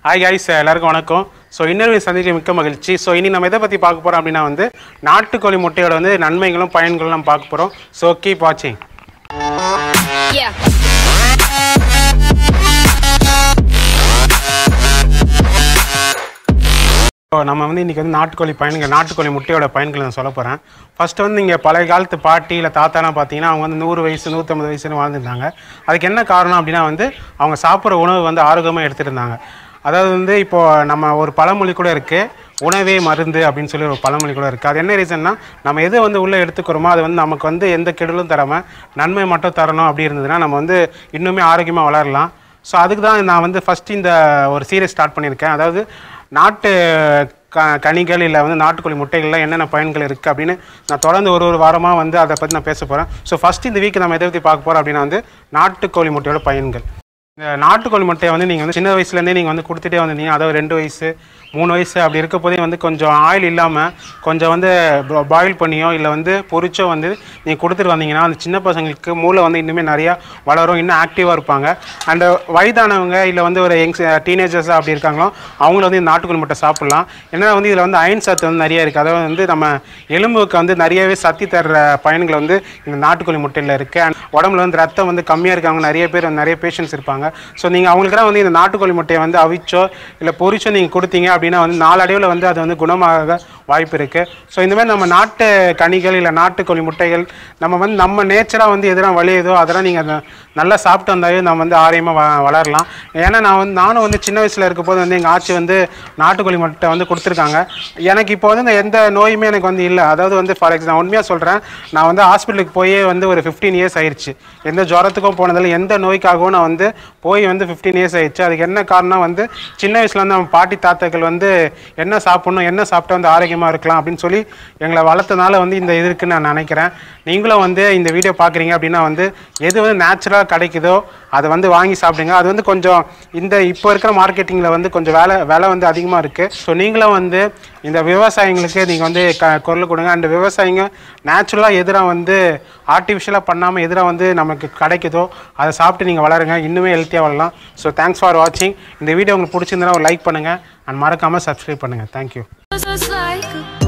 Hi guys எல்லாருக்கும் வணக்கம் so இன்னொரு சந்திக்க மிக்க மகிழ்ச்சி ஸோ இனி நம்ம எதை பற்றி பார்க்க போகிறோம் அப்படின்னா வந்து நாட்டுக்கோழி முட்டையோட வந்து நன்மைகளும் பயன்களும் நம்ம பார்க்க போகிறோம் ஸோ கீப் வாட்சிங் Yeah. ஸோ நம்ம வந்து இன்றைக்கி வந்து நாட்டுக்கோழி பயன்கள் நாட்டுக்கோழி முட்டையோட பயன்கள் நான் சொல்ல போகிறேன் ஃபஸ்ட்டு வந்து இங்கே பழைய காலத்து பாட்டி இல்லை தாத்தாலாம் பார்த்தீங்கன்னா அவங்க வந்து நூறு வயசு நூற்றம்பது வயசுன்னு வாழ்ந்துருந்தாங்க அதுக்கு என்ன காரணம் அப்படின்னா வந்து அவங்க சாப்பிட்ற உணவு வந்து ஆரோக்கியமாக எடுத்துருந்தாங்க அதாவது வந்து இப்போது நம்ம ஒரு பழமொழி கூட இருக்குது உணவே மருந்து அப்படின்னு சொல்லி ஒரு பழமொழி கூட இருக்குது அது என்ன ரீசன்னா நம்ம எது வந்து உள்ளே எடுத்துக்கிறோமோ அது வந்து நமக்கு வந்து எந்த கெடுதலும் தராமல் நன்மை மட்டும் தரணும் அப்படி இருந்ததுன்னா நம்ம வந்து இன்னுமே ஆரோக்கியமாக வளரலாம் ஸோ அதுக்கு தான் நான் வந்து ஃபஸ்ட்டு இந்த ஒரு சீரியஸ் ஸ்டார்ட் பண்ணியிருக்கேன் அதாவது நாட்டு க கனிகள் இல்லை வந்து நாட்டுக்கோழி முட்டைகள்லாம் என்னென்ன பயன்கள் இருக்குது அப்படின்னு நான் தொடர்ந்து ஒரு ஒரு வாரமாக வந்து அதை பற்றி நான் பேச போகிறேன் ஸோ ஃபஸ்ட் இந்த வீக் நம்ம எதை பற்றி பார்க்க போகிறோம் அப்படின்னா வந்து நாட்டுக்கோழி முட்டையோட பயன்கள் இந்த நாட்டுக்கோழி முட்டையை வந்து நீங்கள் வந்து சின்ன வயசுலேருந்தே நீங்கள் வந்து கொடுத்துட்டே வந்திருந்தீங்க அதாவது ரெண்டு வயசு மூணு வயசு அப்படி இருக்க போதே வந்து கொஞ்சம் ஆயில் இல்லாமல் கொஞ்சம் வந்து பாயில் பண்ணியோ இல்லை வந்து பொரிச்சோ வந்து நீங்கள் கொடுத்துட்டு வந்தீங்கன்னா அந்த சின்ன பசங்களுக்கு மூளை வந்து இன்னுமே நிறையா வளரும் இன்னும் ஆக்டிவாக இருப்பாங்க அண்ட் வயதானவங்க இல்லை வந்து ஒரு யங்ஸ் டீனேஜர்ஸ் அப்படி இருக்காங்களோ அவங்கள வந்து இந்த நாட்டுக்கோழி முட்டை சாப்பிட்லாம் ஏன்னா வந்து இதில் வந்து அயன் சத்து வந்து நிறைய இருக்குது அதாவது வந்து நம்ம எலும்புக்கு வந்து நிறையவே சக்தி தர்ற பயன்கள் வந்து இந்த நாட்டுக்கோழி முட்டையில் இருக்குது அண்ட் உடம்புல வந்து ரத்தம் வந்து கம்மியாக இருக்கவங்க நிறைய பேர் நிறைய பேஷண்ட்ஸ் இருப்பாங்க ஸோ நீங்கள் அவங்களுக்குலாம் வந்து இந்த நாட்டுக்கோழி முட்டையை வந்து அவிச்சோ இல்லை பொரிச்சோ நீங்கள் கொடுத்தீங்க அப்படின்னா வந்து நாளடைவில் வந்து அது வந்து குணமாக வாய்ப்பு இருக்குது ஸோ இந்த மாதிரி நம்ம நாட்டு கனிகள் இல்லை நாட்டுக்கோழி முட்டைகள் நம்ம வந்து நம்ம நேச்சராக வந்து எதெல்லாம் விளையுதோ அதெல்லாம் நீங்கள் நல்லா சாப்பிட்டு வந்தாலே நம்ம வந்து ஆரோக்கியமாக வ வளரலாம் ஏன்னா நான் வந்து நானும் வந்து சின்ன வயசில் இருக்கும்போது வந்து எங்கள் ஆச்சி வந்து நாட்டுக்கோழி முட்டை வந்து கொடுத்துருக்காங்க எனக்கு இப்போ வந்து இந்த எந்த நோயுமே எனக்கு வந்து இல்லை அதாவது வந்து ஃபார் எக்ஸாம்பிள் உண்மையாக சொல்கிறேன் நான் வந்து ஹாஸ்பிட்டலுக்கு போய் வந்து ஒரு ஃபிஃப்டீன் இயர்ஸ் ஆயிடுச்சு எந்த ஜுரத்துக்கும் போனதில்லை எந்த நோய்க்காகவும் நான் வந்து போய் வந்து ஃபிஃப்டீன் இயர்ஸ் ஆயிடுச்சு அதுக்கு என்ன காரணம் வந்து சின்ன வயசுல வந்து நம்ம பாட்டி தாத்தாக்கள் வந்து என்ன சாப்பிடணும் என்ன சாப்பிட்டா வந்து ஆரோக்கியமாக இருக்கலாம் அப்படின்னு சொல்லி எங்களை வளர்த்தனால வந்து இந்த இது இருக்குன்னு நான் நினைக்கிறேன் நீங்களும் வந்து இந்த வீடியோ பார்க்குறீங்க அப்படின்னா வந்து எது வந்து நேச்சுரலாக கிடைக்குதோ அதை வந்து வாங்கி சாப்பிடுங்க அது வந்து கொஞ்சம் இந்த இப்போ இருக்கிற மார்க்கெட்டிங்கில் வந்து கொஞ்சம் வேலை விலை வந்து அதிகமாக இருக்குது ஸோ நீங்களும் வந்து இந்த விவசாயிங்களுக்கு நீங்கள் வந்து க குரல் கொடுங்க அண்ட் விவசாயிங்க நேச்சுரலாக எதிராக வந்து ஆர்டிஃபிஷியலாக பண்ணாமல் எதிராக வந்து நமக்கு கிடைக்குதோ அதை சாப்பிட்டு நீங்கள் வளருங்க இன்னுமே ஹெல்த்தியாக வளரலாம் ஸோ தேங்க்ஸ் ஃபார் வாட்சிங் இந்த வீடியோ உங்களுக்கு பிடிச்சிருந்தனா ஒரு லைக் பண்ணுங்கள் அண்ட் மறக்காமல் சப்ஸ்கிரைப் பண்ணுங்கள் தேங்க்யூ Just like a